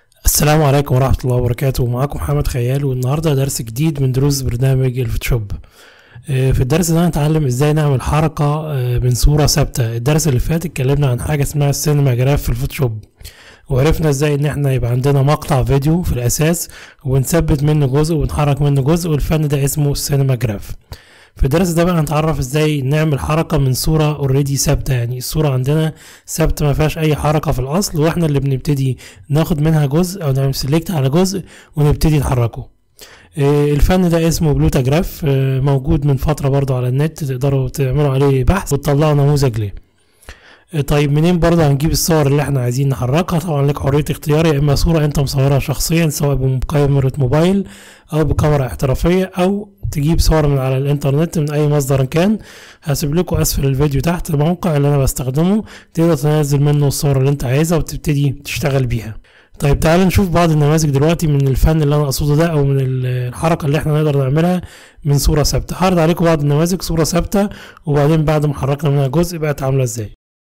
السلام عليكم ورحمة الله وبركاته معاكم محمد خيال والنهاردة درس جديد من دروس برنامج الفوتوشوب آه، في الدرس ده هنتعلم ازاي نعمل حركة آه، من صورة ثابتة الدرس اللي فات اتكلمنا عن حاجة اسمها السينما جراف في الفوتوشوب وعرفنا ازاي ان احنا يبقى عندنا مقطع فيديو في الاساس ونثبت منه جزء ونحرك منه جزء والفن ده اسمه السينما جراف في الدرس ده بقى هنتعرف ازاي نعمل حركة من صورة اوريدي ثابتة يعني الصورة عندنا ثابتة ما فيهاش اي حركة في الاصل واحنا اللي بنبتدي ناخد منها جزء او نعمل سيلكت على جزء ونبتدي نحركه آه، الفن ده اسمه بلوتا جراف آه، موجود من فترة برضو على النت تقدروا تعملوا عليه بحث وتطلعوا نموذج ليه آه، طيب منين برضه هنجيب الصور اللي احنا عايزين نحركها طبعا لك حرية اختيار يا اما صورة انت مصورها شخصيا سواء بكاميرا موبايل او بكاميرا احترافية او تجيب صور من على الانترنت من اي مصدر كان هسيب لكم اسفل الفيديو تحت الموقع اللي انا بستخدمه تقدر تنزل منه الصور اللي انت عايزها وتبتدي تشتغل بيها طيب تعال نشوف بعض النماذج دلوقتي من الفن اللي انا اقصده ده او من الحركه اللي احنا نقدر نعملها من صوره ثابته هعرض عليكم بعض النماذج صوره ثابته وبعدين بعد ما حركنا منها جزء بقت عامله ازاي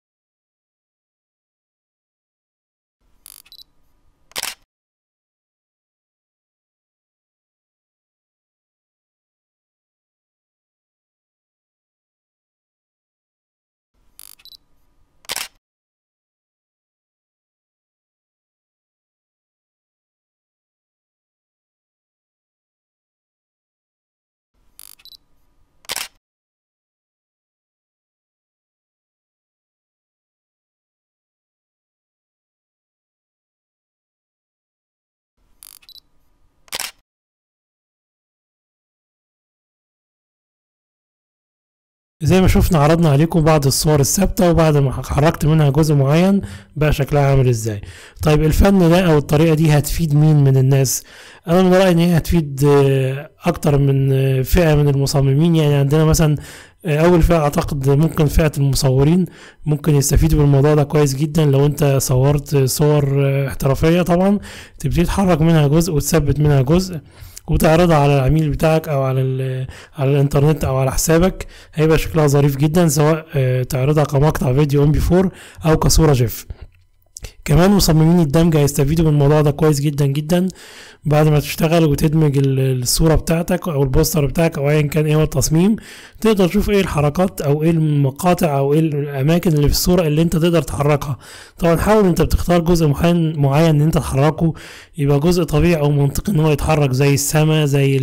زي ما شفنا عرضنا عليكم بعض الصور الثابته وبعد ما حركت منها جزء معين بقى شكلها عامل ازاي طيب الفن ده او الطريقه دي هتفيد مين من الناس انا من رايي ان هي هتفيد آه، اكتر من آه، فئه من المصممين يعني عندنا مثلا آه، اول فئه اعتقد ممكن فئه المصورين ممكن يستفيدوا بالموضوع ده كويس جدا لو انت صورت صور احترافيه طبعا تبتدي تحرك منها جزء وتثبت منها جزء وتعرضها على العميل بتاعك او على على الانترنت او على حسابك هيبقى شكلها ظريف جدا سواء آه، تعرضها كمقطع فيديو ام بي 4 او كصوره جيف كمان مصممين الدمج هيستفيدوا من الموضوع ده كويس جدا جدا بعد ما تشتغل وتدمج الصورة بتاعتك او البوستر بتاعك او ايا كان ايه هو التصميم تقدر تشوف ايه الحركات او ايه المقاطع او ايه الاماكن اللي في الصورة اللي انت تقدر تحركها طبعا حاول انت بتختار جزء معين معين ان انت تحركه يبقى جزء طبيعي او منطقي ان هو يتحرك زي السماء زي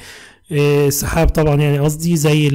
آه، السحاب طبعا يعني قصدي زي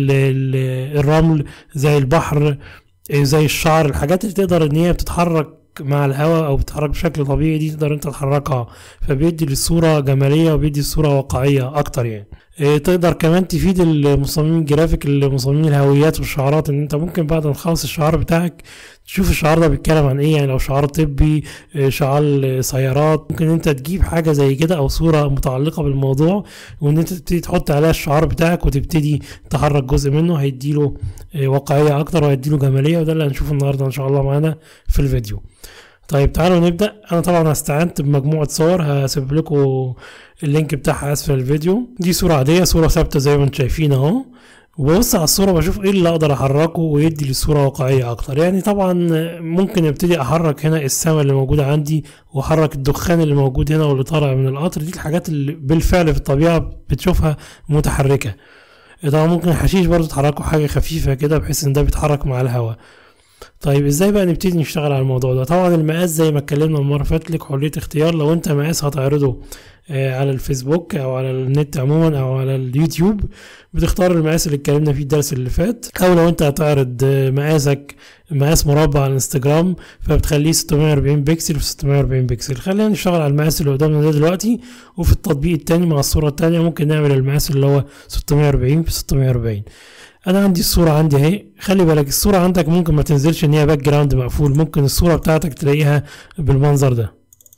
الرمل زي البحر آه، زي الشعر الحاجات اللي تقدر ان هي بتتحرك مع الهواء او بتتحرك بشكل طبيعي دي تقدر انت تحركها فبيدي للصوره جماليه وبيدي الصوره واقعيه اكتر يعني إيه، تقدر كمان تفيد المصممين الجرافيك المصممين الهويات والشعارات ان انت ممكن بعد ما تخلص الشعار بتاعك تشوف الشعار ده بيتكلم عن ايه يعني لو شعار طبي إيه، شعار سيارات ممكن انت تجيب حاجه زي كده او صوره متعلقه بالموضوع وان انت تبتدي تحط عليها الشعار بتاعك وتبتدي تحرك جزء منه هيديله إيه، واقعيه اكتر وهيديله جماليه وده اللي هنشوفه النهارده ان شاء الله معانا في الفيديو طيب تعالوا نبدأ أنا طبعا استعنت بمجموعة صور هسيب لكم اللينك بتاعها أسفل الفيديو دي صورة عادية صورة ثابتة زي ما انتم شايفين أهو وببص على الصورة بشوف ايه اللي اقدر احركه ويدي للصورة واقعية اكتر يعني طبعا ممكن ابتدي احرك هنا السماء اللي موجودة عندي واحرك الدخان اللي موجود هنا واللي طالع من القطر دي الحاجات اللي بالفعل في الطبيعة بتشوفها متحركة طبعا ممكن الحشيش برضو تحركه حاجة خفيفة كده بحيث ان ده بيتحرك مع الهواء طيب ازاي بقى نبتدي نشتغل على الموضوع ده طبعا المقاس زي ما اتكلمنا المره اللي فاتت لك حريه اختيار لو انت مقاس هتعرضه آه، على الفيسبوك او على النت عموما او على اليوتيوب بتختار المقاس اللي اتكلمنا فيه الدرس اللي فات او لو انت هتعرض آه، مقاسك مقاس مربع على الانستجرام فبتخليه 640 بكسل في 640 بكسل خلينا نشتغل على المقاس اللي قدامنا ده دلوقتي وفي التطبيق التاني مع الصوره التانيه ممكن نعمل المقاس اللي هو 640 في 640 انا عندي الصوره عندي اهي خلي بالك الصوره عندك ممكن ما تنزلش ان هي باك جراوند مقفول ممكن الصوره بتاعتك تلاقيها بالمنظر ده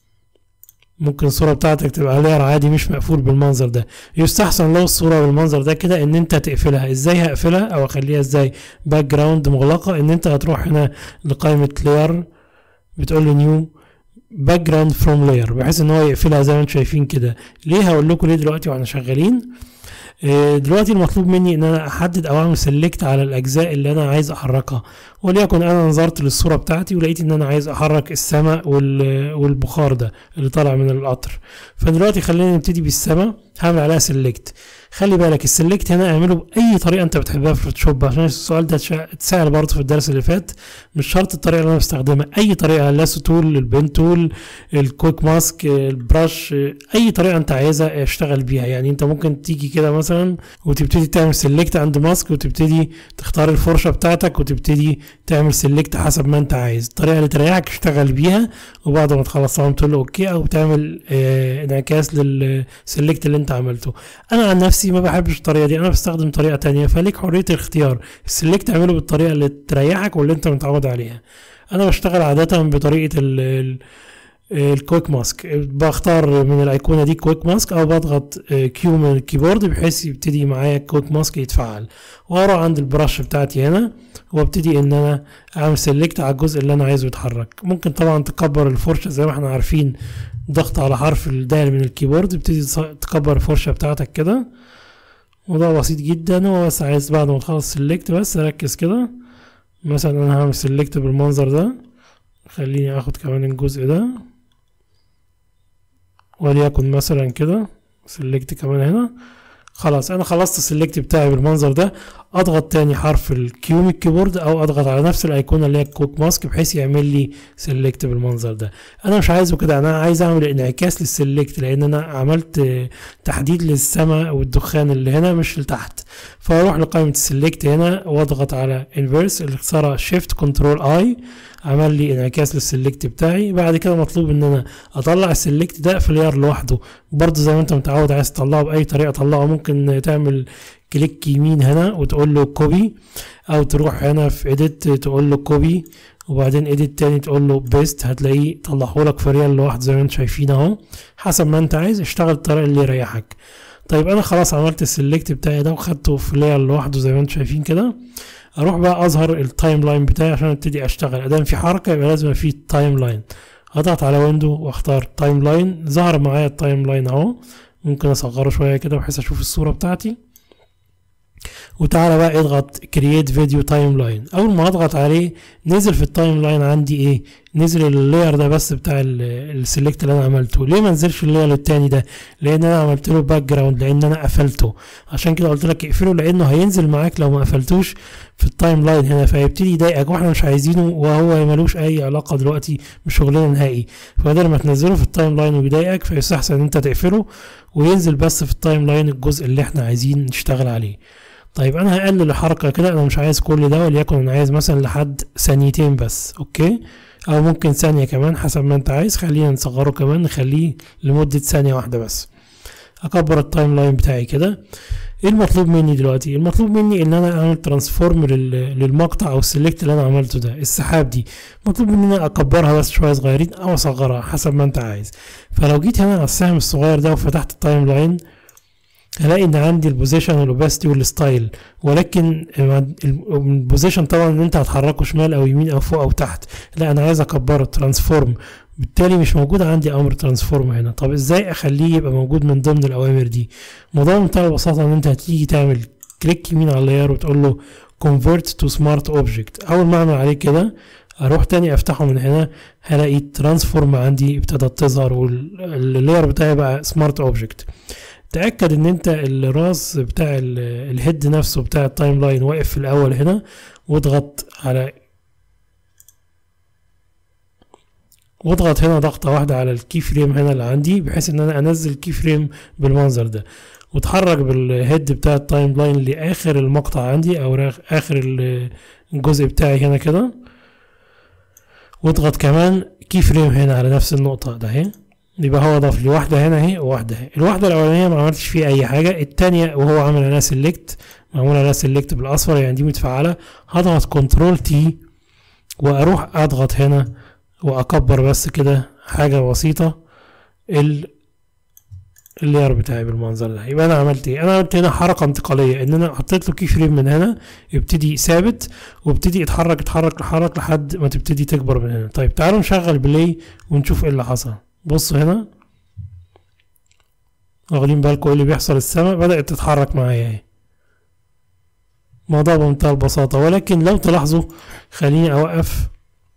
ممكن الصوره بتاعتك تبقى لير عادي مش مقفول بالمنظر ده يستحسن لو الصوره بالمنظر ده كده ان انت تقفلها ازاي هقفلها او اخليها ازاي باك جراوند مغلقه ان انت هتروح هنا لقائمه لير بتقول له نيو باك جراوند فروم لاير بحيث ان هو يقفلها زي ما انتم شايفين كده ليه هقول لكم ليه دلوقتي واحنا شغالين آه، دلوقتي المطلوب مني ان انا احدد او اعمل سيلكت على الاجزاء اللي انا عايز احركها وليكن انا نظرت للصوره بتاعتي ولقيت ان انا عايز احرك السماء وال- والبخار ده اللي طالع من القطر فدلوقتي خلينا نبتدي بالسماء هعمل عليها سيلكت خلي بالك السيلكت هنا اعمله باي طريقه انت بتحبها في فوتوشوب عشان السؤال ده اتشا- اتسال برضه في الدرس اللي فات مش شرط الطريقه اللي انا بستخدمها اي طريقه اللاسو تول البين تول الكويك ماسك البراش اي طريقه انت عايزها اشتغل بيها يعني انت ممكن تيجي كده مثلا وتبتدي تعمل سيلكت عند ماسك وتبتدي تختار الفرشه بتاعتك وتبتدي تعمل سيلكت حسب ما انت عايز الطريقه اللي تريحك اشتغل بيها وبعد ما تخلص طبعا تقول له اوكي او تعمل اه انعكاس للسيلكت اللي انت عملته انا عن نفسي ما بحبش الطريقه دي انا بستخدم طريقه تانية فليك حريه الاختيار السيلكت اعمله بالطريقه اللي تريحك واللي انت متعود عليها انا بشتغل عاده بطريقه ال ال الكويك ماسك بختار من الايقونه دي كويك ماسك او بضغط آه، كيو من الكيبورد بحيث يبتدي معايا الكويك ماسك يتفعل واروح عند البرش بتاعتي هنا وابتدي ان انا اعمل سيلكت على الجزء اللي انا عايزه يتحرك ممكن طبعا تكبر الفرشه زي ما احنا عارفين ضغط على حرف الدال من الكيبورد تبتدي تص- تكبر الفرشه بتاعتك كده وده بسيط جدا هو بس عايز بعد ما تخلص سيلكت بس ركز كده مثلا انا هعمل سيلكت بالمنظر ده خليني اخد كمان الجزء ده وليكن مثلا كده سيلكت كمان هنا خلاص انا خلصت السيلكت بتاعي بالمنظر ده اضغط تاني حرف الكيو من الكيبورد او اضغط على نفس الايقونه اللي هي الكوك ماسك بحيث يعمل لي سيلكت بالمنظر ده انا مش عايزه كده انا عايز اعمل انعكاس للسيلكت لان انا عملت آه، تحديد للسماء والدخان اللي هنا مش لتحت فاروح لقائمه السيلكت هنا واضغط على انفيرس اللي اختصارها شيفت كنترول اي عمل لي انعكاس للسيلكت بتاعي بعد كده مطلوب ان انا اطلع السيلكت ده في لير لوحده برضه زي ما انت متعود عايز تطلعه باي طريقه طلعه ممكن تعمل كليك يمين هنا وتقول له كوبي او تروح هنا في اديت تقول له كوبي وبعدين اديت تاني تقول له بيست هتلاقيه طلعه لك في ريال لوحده زي ما انتم شايفين اهو حسب ما انت عايز اشتغل الطريقه اللي يريحك طيب انا خلاص عملت السيلكت بتاعي ده وخدته في لير لوحده زي ما انتم شايفين كده اروح بقى اظهر التايم لاين بتاعي عشان ابتدي اشتغل ادام في حركه يبقى لازم في تايم لاين اضغط على ويندو واختار تايم لاين ظهر معايا التايم لاين اهو ممكن اصغره شويه كده بحيث اشوف الصوره بتاعتي وتعالى بقى اضغط كرييت فيديو تايم لاين اول ما اضغط عليه نزل في التايم لاين عندي ايه نزل اللاير ده بس بتاع السيلكت اللي انا عملته ليه ما نزلش اللاير التاني ده لان انا عملت له باك جراوند لان انا قفلته عشان كده قلت لك اقفله لانه هينزل معاك لو ما قفلتوش في التايم لاين هنا فيبتدي يضايقك واحنا مش عايزينه وهو ملوش اي علاقه دلوقتي بشغلنا نهائي فبدل ما تنزله في التايم لاين ويضايقك فيستحسن ان انت تقفله وينزل بس في التايم لاين الجزء اللي احنا عايزين نشتغل عليه طيب انا هقلل الحركه كده انا مش عايز كل ده وليكن انا عايز مثلا لحد ثانيتين بس اوكي او ممكن ثانيه كمان حسب ما انت عايز خلينا نصغره كمان نخليه لمده ثانيه واحده بس اكبر التايم لاين بتاعي كده ايه المطلوب مني دلوقتي المطلوب مني ان انا اعمل ترانسفورم للمقطع او السلكت اللي انا عملته ده السحاب دي مطلوب مني ان انا اكبرها بس شويه صغيرين او اصغرها حسب ما انت عايز فلو جيت هنا على السهم الصغير ده وفتحت التايم لاين هلاقي ان عندي البوزيشن والاوباستي والستايل ولكن البوزيشن طبعا ان انت هتحركه شمال او يمين او فوق او تحت لا انا عايز اكبره ترانسفورم بالتالي مش موجود عندي امر ترانسفورم هنا طب ازاي اخليه يبقى موجود من ضمن الاوامر دي الموضوع بمنتهى البساطه ان انت هتيجي تعمل كليك يمين على اللاير وتقول له convert to smart object اول ما اعمل عليه كده اروح تاني افتحه من هنا هلاقي الترانسفورم عندي ابتدت تظهر واللاير بتاعي بقى سمارت اوبجكت تاكد ان انت الراس بتاع الهيد نفسه بتاع التايم لاين واقف في الاول هنا واضغط على واضغط هنا ضغطة واحدة على الكي فريم هنا اللي عندي بحيث ان انا انزل الكي فريم بالمنظر ده واتحرك بالهيد بتاع التايم لاين لاخر المقطع عندي او اخر الجزء بتاعي هنا كده واضغط كمان كي فريم هنا على نفس النقطة ده اهي يبقى هو ضاف لي واحدة هنا اهي وواحدة اهي الواحدة الأولانية ما عملتش فيها أي حاجة التانية وهو عامل عليها سيلكت معمول عليها سيلكت بالأصفر يعني دي متفعلة هضغط كنترول تي وأروح أضغط هنا وأكبر بس كده حاجة بسيطة ال اللاير بتاعي بالمنظر ده يبقى انا عملت ايه انا عملت هنا حركه انتقاليه ان انا حطيت له كي فريم من هنا يبتدي ثابت وابتدي يتحرك يتحرك يتحرك لحد ما تبتدي تكبر من هنا طيب تعالوا نشغل بلاي ونشوف ايه اللي حصل بصوا هنا واخدين بالكم ايه اللي بيحصل السماء بدأت تتحرك معايا اهي موضوع بمنتهى البساطة ولكن لو تلاحظوا خليني اوقف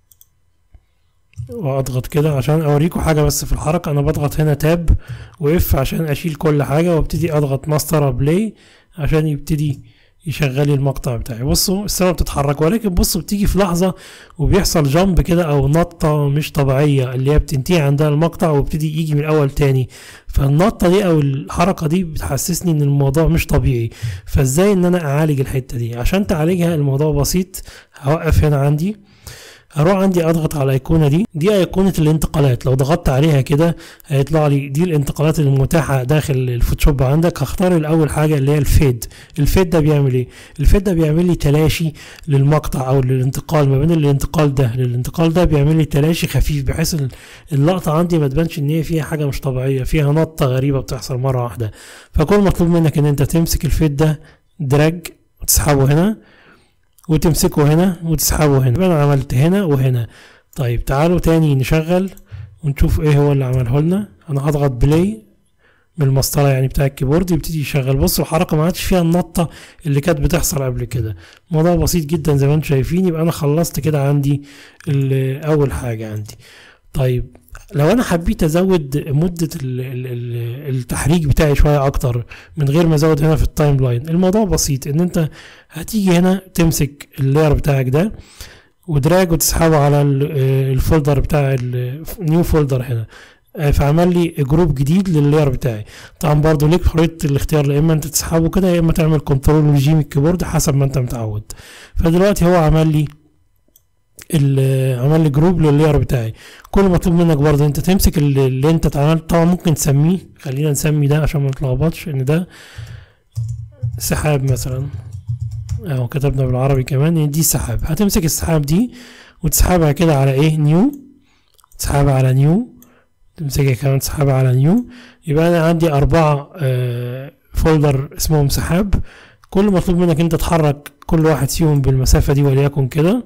واضغط كده عشان اوريكم حاجة بس في الحركة انا بضغط هنا تاب واف عشان اشيل كل حاجة وابتدي اضغط ماستر بلاي عشان يبتدي يشغل لي المقطع بتاعي بصوا السما بتتحرك ولكن بصوا بتيجي في لحظة وبيحصل جامب كده او نطة مش طبيعية اللي هي بتنتهي عندها المقطع وبتدي يجي من الاول تاني فالنطة دي او الحركة دي بتحسسني ان الموضوع مش طبيعي فازاي ان انا اعالج الحتة دي عشان تعالجها الموضوع بسيط هوقف هنا عندي هروح عندي اضغط على الايقونه دي دي ايقونه الانتقالات لو ضغطت عليها كده هيطلع لي دي الانتقالات المتاحه داخل الفوتوشوب عندك هختار الاول حاجه اللي هي الفيد الفيد ده بيعمل ايه الفيد ده بيعمل لي تلاشي للمقطع او للانتقال ما بين الانتقال ده للانتقال ده بيعمل لي تلاشي خفيف بحيث اللقطه عندي ما تبانش ان هي فيها حاجه مش طبيعيه فيها نطه غريبه بتحصل مره واحده فكل مطلوب منك ان انت تمسك الفيد ده دراج وتسحبه هنا وتمسكه هنا وتسحبه هنا يبقى انا عملت هنا وهنا طيب تعالوا تاني نشغل ونشوف ايه هو اللي عمله لنا انا هضغط بلاي من المسطرة يعني بتاع الكيبورد يبتدي يشغل بصوا الحركة ما عادش فيها النطة اللي كانت بتحصل قبل كده الموضوع بسيط جدا زي ما انتم شايفين يبقى انا خلصت كده عندي اول حاجة عندي طيب لو انا حبيت ازود مدة التحريك بتاعي شوية اكتر من غير ما ازود هنا في التايم لاين الموضوع بسيط ان انت هتيجي هنا تمسك اللاير بتاعك ده ودراج وتسحبه على الفولدر بتاع النيو فولدر هنا فعمل لي جروب جديد لللاير بتاعي طبعا برضو ليك حريه الاختيار يا اما انت تسحبه كده يا اما تعمل كنترول وجي من الكيبورد حسب ما انت متعود فدلوقتي هو عمل لي عمل لي جروب لللاير بتاعي كل مطلوب منك برضه انت تمسك اللي انت اتعملت طبعا ممكن تسميه خلينا نسمي ده عشان ما نتلخبطش ان ده سحاب مثلا اهو كتبنا بالعربي كمان ان دي سحاب هتمسك السحاب دي وتسحبها كده على ايه نيو تسحبها على نيو تمسكها كمان تسحبها على نيو يبقى انا عندي اربعة آه فولدر اسمهم سحاب كل مطلوب منك انت تحرك كل واحد فيهم بالمسافة دي وليكن كده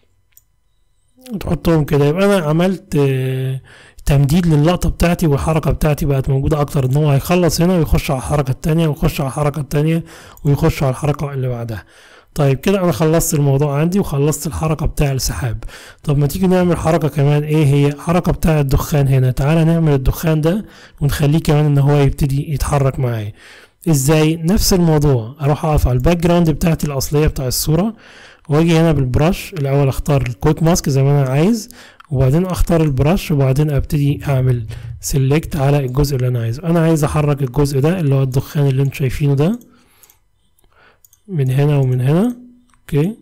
وتحطهم كده يبقى انا عملت آه تمديد للقطة بتاعتي والحركة بتاعتي بقت موجودة أكتر إن هو هيخلص هنا ويخش على الحركة التانية ويخش على الحركة التانية ويخش على الحركة اللي بعدها طيب كده أنا خلصت الموضوع عندي وخلصت الحركة بتاع السحاب طب ما تيجي نعمل حركة كمان إيه هي حركة بتاع الدخان هنا تعالى نعمل الدخان ده ونخليه كمان إن هو يبتدي يتحرك معايا ازاي نفس الموضوع اروح اقف على الباك جراوند بتاعتي الاصليه بتاع الصوره واجي هنا بالبراش الاول اختار الكويك ماسك زي ما انا عايز وبعدين اختار البراش وبعدين ابتدي اعمل سيلكت على الجزء اللي انا عايزه انا عايز احرك الجزء ده اللي هو الدخان اللي انتوا شايفينه ده من هنا ومن هنا اوكي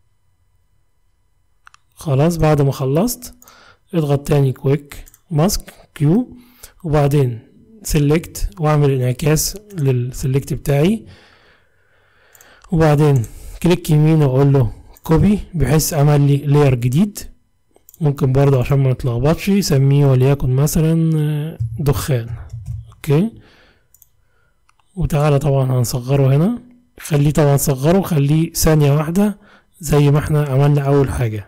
خلاص بعد ما خلصت اضغط تاني كويك ماسك كيو وبعدين سيلكت واعمل انعكاس للسيلكت بتاعي وبعدين كليك يمين واقول له كوبي بحيث عمل لي لاير جديد ممكن برضه عشان ما نتلخبطش يسميه وليكن مثلا دخان اوكي وتعالى طبعا هنصغره هنا خليه طبعا صغره خليه ثانية واحدة زي ما احنا عملنا اول حاجة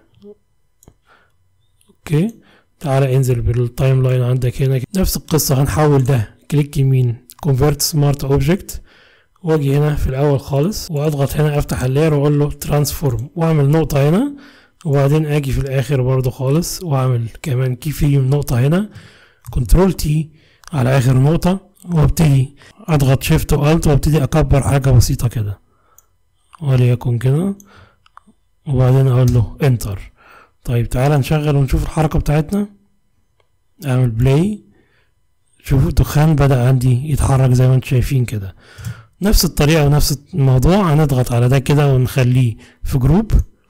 اوكي تعالى انزل بالتايم لاين عندك هنا نفس القصة هنحول ده كليك يمين convert smart object واجي هنا في الاول خالص واضغط هنا افتح اللاير واقول له ترانسفورم واعمل نقطة هنا وبعدين اجي في الاخر برضو خالص واعمل كمان كي فريم نقطة هنا كنترول تي على اخر نقطة وابتدي اضغط شيفت والت وابتدي اكبر حاجة بسيطة كده وليكن كده وبعدين اقول له انتر طيب تعالى نشغل ونشوف الحركة بتاعتنا اعمل بلاي شوفوا الدخان بدأ عندي يتحرك زي ما انتم شايفين كده نفس الطريقة ونفس الموضوع هنضغط على ده كده ونخليه في جروب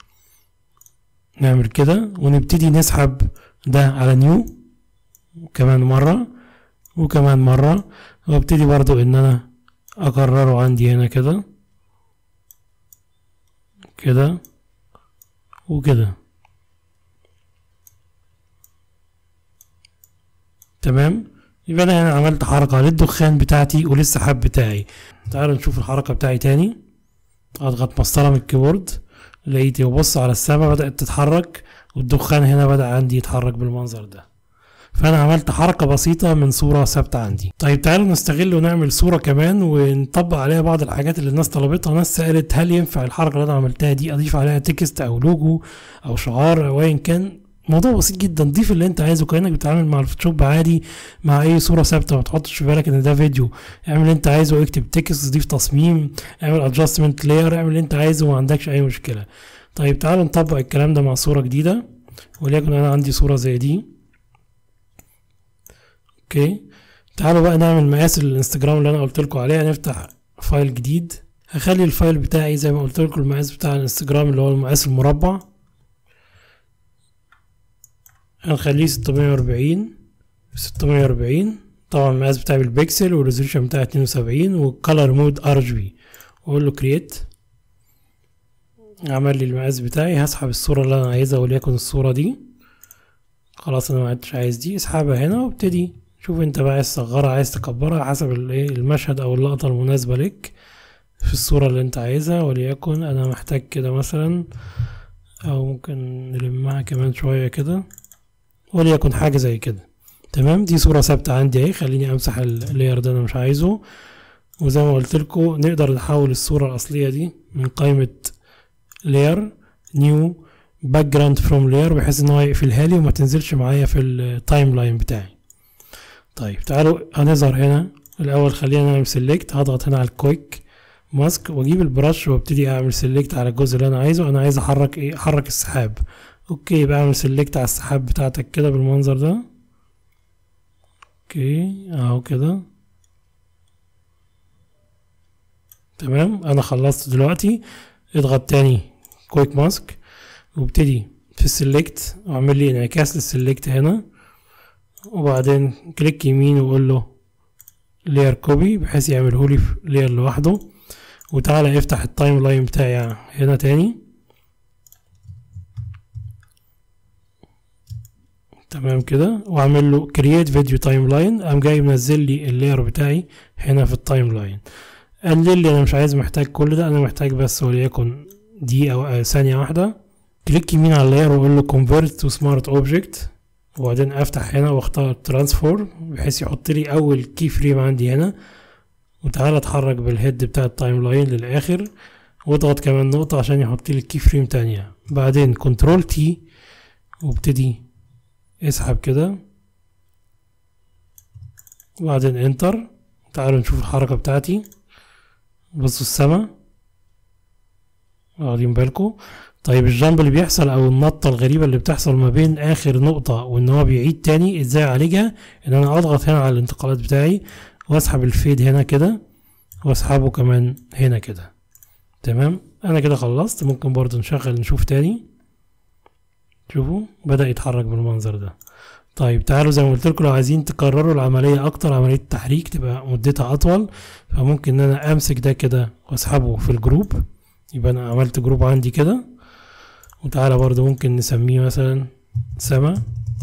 نعمل كده ونبتدي نسحب ده على نيو كمان مرة وكمان مرة وابتدي برضو ان انا اكرره عندي هنا كده كده وكده تمام يبقى انا هنا عملت حركة للدخان بتاعتي وللسحاب بتاعي تعالوا نشوف الحركة بتاعي تاني اضغط مسطرة من الكيبورد لقيت وبص على السماء بدأت تتحرك والدخان هنا بدأ عندي يتحرك بالمنظر ده فانا عملت حركة بسيطة من صورة ثابتة عندي طيب تعالوا نستغل ونعمل صورة كمان ونطبق عليها بعض الحاجات اللي الناس طلبتها ناس سألت هل ينفع الحركة اللي انا عملتها دي اضيف عليها تكست او لوجو او شعار او ايا كان موضوع بسيط جدا ضيف اللي انت عايزه كانك بتتعامل مع الفوتوشوب عادي مع اي صوره ثابته ما تحطش في بالك ان ده فيديو اعمل اللي انت عايزه اكتب تكست ضيف تصميم اعمل ادجستمنت لاير اعمل اللي انت عايزه وما عندكش اي مشكله طيب تعالوا نطبق الكلام ده مع صوره جديده وليكن انا عندي صوره زي دي اوكي تعالوا بقى نعمل مقاس الانستجرام اللي انا قلت لكم عليها نفتح فايل جديد هخلي الفايل بتاعي زي ما قلت لكم المقاس بتاع الانستجرام اللي هو المقاس المربع هنخليه ستمية وأربعين ستمية وأربعين طبعا المقاس بتاعي بالبكسل والريزولوشن بتاعي اتنين وسبعين والكالر مود ار جي بي واقول له كرييت عمل لي المقاس بتاعي هسحب الصورة اللي انا عايزها وليكن الصورة دي خلاص انا ما عدتش عايز دي اسحبها هنا وابتدي شوف انت بقى عايز تصغرها عايز تكبرها حسب الايه المشهد او اللقطة المناسبة لك في الصورة اللي انت عايزها وليكن انا محتاج كده مثلا او ممكن نلمها كمان شوية كده وليكن حاجة زي كده تمام دي صورة ثابتة عندي اهي خليني امسح اللاير ده انا مش عايزه وزي ما قلت لكم نقدر نحول الصورة الأصلية دي من قائمة لاير نيو باك جراوند فروم لاير بحيث ان هو يقفلها لي وما تنزلش معايا في التايم لاين بتاعي طيب تعالوا هنظهر هنا الاول خلينا نعمل سيلكت هضغط هنا على الكويك ماسك واجيب البرش وابتدي اعمل سيلكت على الجزء اللي انا عايزه انا عايز احرك ايه احرك السحاب اوكي يبقى اعمل سيلكت على السحاب بتاعتك كده بالمنظر ده اوكي اهو كده تمام انا خلصت دلوقتي اضغط تاني كويك ماسك وابتدي في السلكت واعمل لي انعكاس للسلكت هنا وبعدين كليك يمين وقول له لير كوبي بحيث يعمله لي لير لوحده وتعالى افتح التايم لاين بتاعي هنا تاني تمام كده واعمل له كرييت فيديو تايم لاين قام جاي منزل لي اللاير بتاعي هنا في التايم لاين قلل لي انا مش عايز محتاج كل ده انا محتاج بس وليكن دي او ثانية واحدة كليك يمين على اللاير واقول له convert to smart object وبعدين افتح هنا واختار ترانسفورم بحيث يحط لي اول كي فريم عندي هنا وتعالى اتحرك بالهيد بتاع التايم لاين للاخر واضغط كمان نقطة عشان يحط لي الكي فريم تانية بعدين كنترول تي وابتدي اسحب كده وبعدين انتر تعالوا نشوف الحركة بتاعتي بصوا السما واخدين بالكم طيب الجامب اللي بيحصل او النطة الغريبة اللي بتحصل ما بين اخر نقطة وان هو بيعيد تاني ازاي اعالجها ان انا اضغط هنا على الانتقالات بتاعي واسحب الفيد هنا كده واسحبه كمان هنا كده تمام انا كده خلصت ممكن برضو نشغل نشوف تاني شوفوا بدأ يتحرك بالمنظر ده طيب تعالوا زي ما قلت لكم لو عايزين تكرروا العملية أكتر عملية التحريك تبقى مدتها أطول فممكن إن أنا أمسك ده كده وأسحبه في الجروب يبقى أنا عملت جروب عندي كده وتعالى برضو ممكن نسميه مثلا سما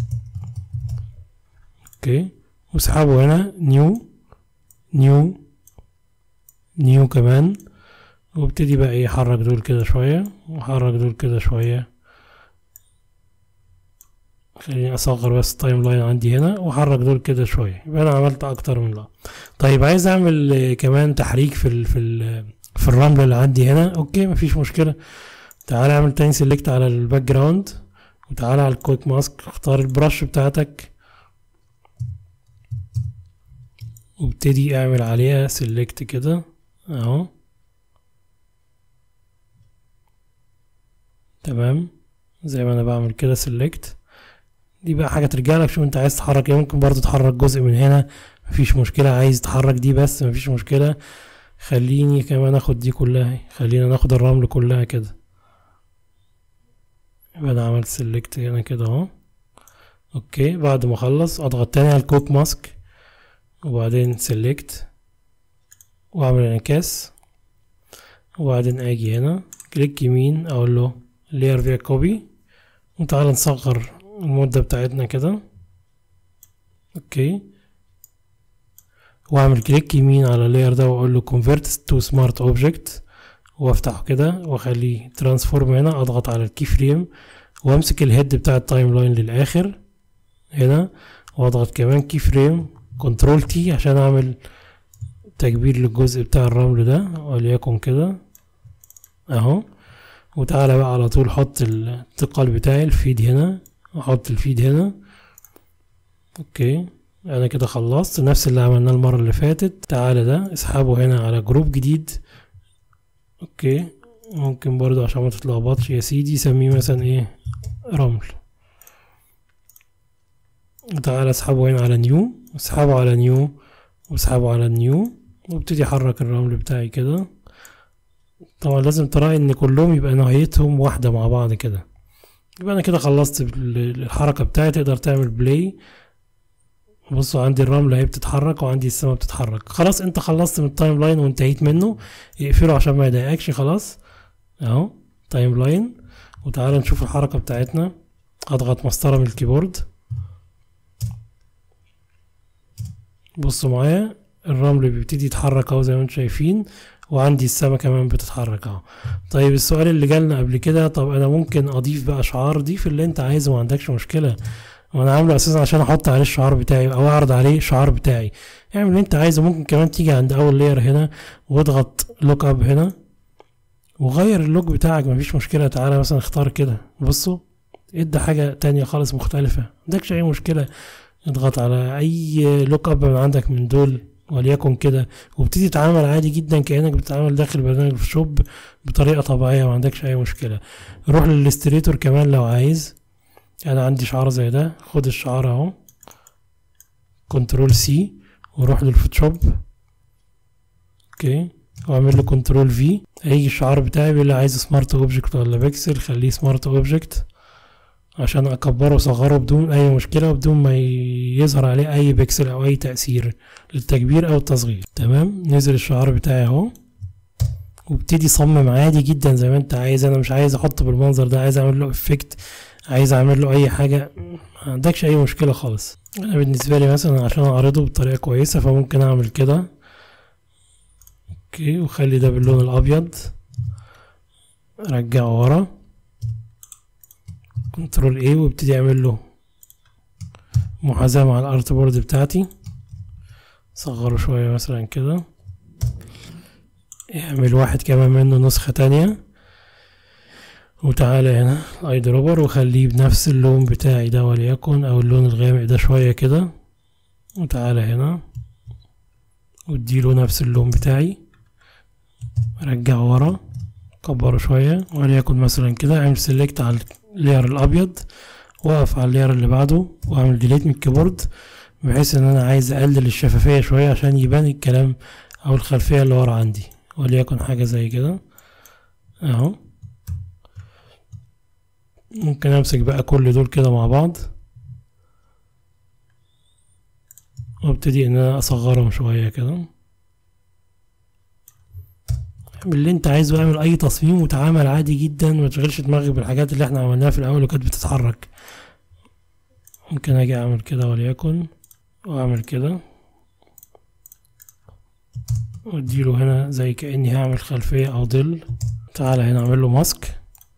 اوكي واسحبه هنا نيو نيو نيو كمان وابتدي بقى ايه احرك دول كده شوية واحرك دول كده شوية خليني اصغر بس التايم لاين عندي هنا واحرك دول كده شوية يبقى انا عملت اكتر من لا طيب عايز اعمل آه، كمان تحريك في ال في ال في الرمل اللي عندي هنا اوكي مفيش مشكلة تعالى اعمل تاني سيلكت على الباك جراوند وتعالى على الكويك ماسك اختار البرش بتاعتك وابتدي اعمل عليها سيلكت كده اهو تمام زي ما انا بعمل كده سيلكت دي بقى حاجه ترجع لك شوف انت عايز تحرك ايه ممكن برضو تحرك جزء من هنا مفيش مشكله عايز تحرك دي بس مفيش مشكله خليني كمان اخد دي كلها خلينا ناخد الرمل كلها كده يبقى انا عملت سيلكت هنا كده اهو اوكي بعد ما اخلص اضغط تاني على الكوك ماسك وبعدين سيلكت واعمل انعكاس وبعدين اجي هنا كليك يمين اقول له layer via copy وتعالى نصغر المدة بتاعتنا كده اوكي واعمل كليك يمين على اللاير ده واقول له convert to smart object وافتحه كده واخليه ترانسفورم هنا اضغط على الكي فريم وامسك الهيد بتاع التايم لاين للاخر هنا واضغط كمان كي فريم كنترول تي عشان اعمل تكبير للجزء بتاع الرمل ده وليكن كده اهو وتعالى بقى على طول حط الثقل بتاعي الفيد هنا احط الفيد هنا اوكي انا كده خلصت نفس اللي عملناه المرة اللي فاتت تعالى ده اسحبه هنا على جروب جديد اوكي ممكن برضو عشان ما تتلخبطش يا سيدي سميه مثلا ايه رمل تعالى اسحبه هنا على نيو اسحبه على نيو واسحبه على نيو وابتدي احرك الرمل بتاعي كده طبعا لازم تراعي ان كلهم يبقى نهايتهم واحدة مع بعض كده يبقى انا كده خلصت الحركة بتاعي تقدر تعمل بلاي بصوا عندي الرملة هي بتتحرك وعندي السما بتتحرك خلاص انت خلصت من التايم لاين وانتهيت منه اقفله عشان ما يضايقكش خلاص اهو تايم لاين وتعالى نشوف الحركة بتاعتنا اضغط مسطرة من الكيبورد بصوا معايا الرمل بيبتدي يتحرك اهو زي ما انتم شايفين وعندي السما كمان بتتحرك اهو طيب السؤال اللي جالنا قبل كده طب انا ممكن اضيف بقى شعار ضيف اللي انت عايزه ما عندكش مشكله وانا عامله اساسا عشان احط عليه الشعار بتاعي او اعرض عليه الشعار بتاعي اعمل اللي انت عايزه ممكن كمان تيجي عند اول لاير هنا واضغط لوك اب هنا وغير اللوك بتاعك مفيش مشكله تعالى مثلا اختار كده بصوا ادي حاجه تانية خالص مختلفه عندكش اي مشكله اضغط على اي لوك اب من عندك من دول وليكن كده وابتدي تتعامل عادي جدا كانك بتتعامل داخل برنامج فوتوشوب بطريقه طبيعيه ما عندكش اي مشكله روح للاستريتور كمان لو عايز انا عندي شعار زي ده خد الشعار اهو كنترول سي وروح للفوتوشوب اوكي واعمل له كنترول في هيجي الشعار بتاعي بيقول لي عايز سمارت اوبجكت ولا بيكسل خليه سمارت اوبجكت عشان اكبره واصغره بدون اي مشكله وبدون ما يظهر عليه اي بيكسل او اي تاثير للتكبير او التصغير تمام نزل الشعار بتاعي اهو وابتدي صمم عادي جدا زي ما انت عايز انا مش عايز احطه بالمنظر ده عايز اعمل له افكت عايز اعمل له اي حاجه ما عندكش اي مشكله خالص انا بالنسبه لي مثلا عشان اعرضه بطريقه كويسه فممكن اعمل كده اوكي وخلي ده باللون الابيض رجعه ورا كنترول ايه وابتدي اعمل له محاذاة مع الارت بورد بتاعتي صغره شوية مثلا كده اعمل واحد كمان منه نسخة تانية وتعالى هنا اي دروبر وخليه بنفس اللون بتاعي ده وليكن او اللون الغامق ده شوية كده وتعالى هنا واديله نفس اللون بتاعي رجعه ورا كبره شوية وليكن مثلا كده اعمل سيلكت على اللير الابيض واقف على اللير اللي بعده واعمل ديليت من الكيبورد بحيث ان انا عايز اقلل الشفافية شوية عشان يبان الكلام او الخلفية اللي ورا عندي وليكن حاجة زي كده اهو ممكن امسك بقى كل دول كده مع بعض وابتدي ان انا اصغرهم شوية كده اعمل اللي انت عايزه اعمل اي تصميم وتعامل عادي جدا ما تشغلش دماغك بالحاجات اللي احنا عملناها في الاول وكانت بتتحرك ممكن اجي اعمل كده وليكن واعمل كده واديله هنا زي كاني هعمل خلفية او ظل تعالى هنا اعمل له ماسك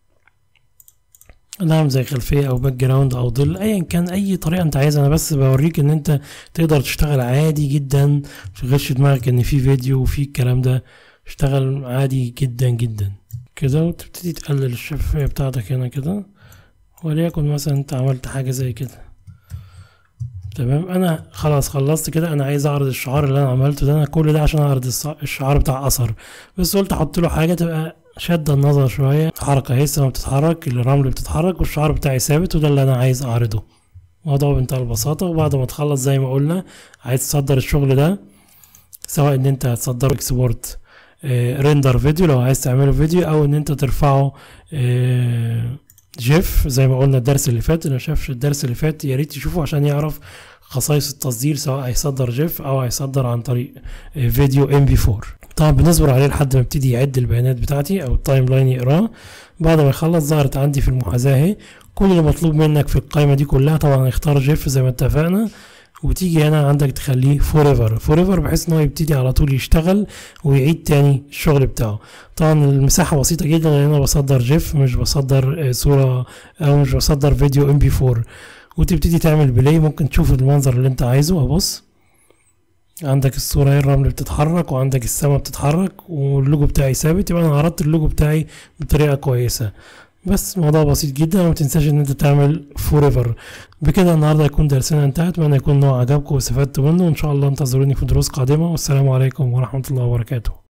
نعم زي خلفية او باك جراوند او ظل ايا كان اي طريقة انت عايزها انا بس بوريك ان انت تقدر تشتغل عادي جدا متشغلش دماغك ان في فيديو وفي الكلام ده اشتغل عادي جدا جدا كده وتبتدي تقلل الشفافية بتاعتك هنا كده وليكن مثلا انت عملت حاجة زي كده تمام انا خلاص خلصت كده انا عايز اعرض الشعار اللي انا عملته ده انا كل ده عشان اعرض الشعار بتاع اثر بس قلت احط له حاجه تبقى شد النظر شويه حركه هي السما بتتحرك الرمل بتتحرك والشعار بتاعي ثابت وده اللي انا عايز اعرضه موضوع بمنتهى البساطه وبعد ما تخلص زي ما قلنا عايز تصدر الشغل ده سواء ان انت هتصدره اكسبورت ريندر فيديو لو عايز تعمله فيديو او ان انت ترفعه جيف زي ما قلنا الدرس اللي فات اللي شافش الدرس اللي فات يا ريت يشوفه عشان يعرف خصائص التصدير سواء هيصدر جيف او هيصدر عن طريق فيديو ام بي 4 طبعا بنصبر عليه لحد ما يبتدي يعد البيانات بتاعتي او التايم لاين يقراه بعد ما يخلص ظهرت عندي في المحاذاه اهي كل اللي مطلوب منك في القائمه دي كلها طبعا اختار جيف زي ما اتفقنا وتيجي هنا عندك تخليه فور ايفر فور ايفر بحيث ان هو يبتدي على طول يشتغل ويعيد تاني الشغل بتاعه طبعا المساحه بسيطه جدا لان انا بصدر جيف مش بصدر صوره او مش بصدر فيديو ام بي 4 وتبتدي تعمل بلاي ممكن تشوف المنظر اللي انت عايزه ابص عندك الصورة هي الرمل بتتحرك وعندك السما بتتحرك واللوجو بتاعي ثابت يبقى انا عرضت اللوجو بتاعي بطريقة كويسة بس موضوع بسيط جدا وما تنساش ان انت تعمل فور ايفر بكده النهارده يكون درسنا انتهى اتمنى يكون النوع عجبكم واستفدتوا منه وان شاء الله انتظروني في دروس قادمة والسلام عليكم ورحمة الله وبركاته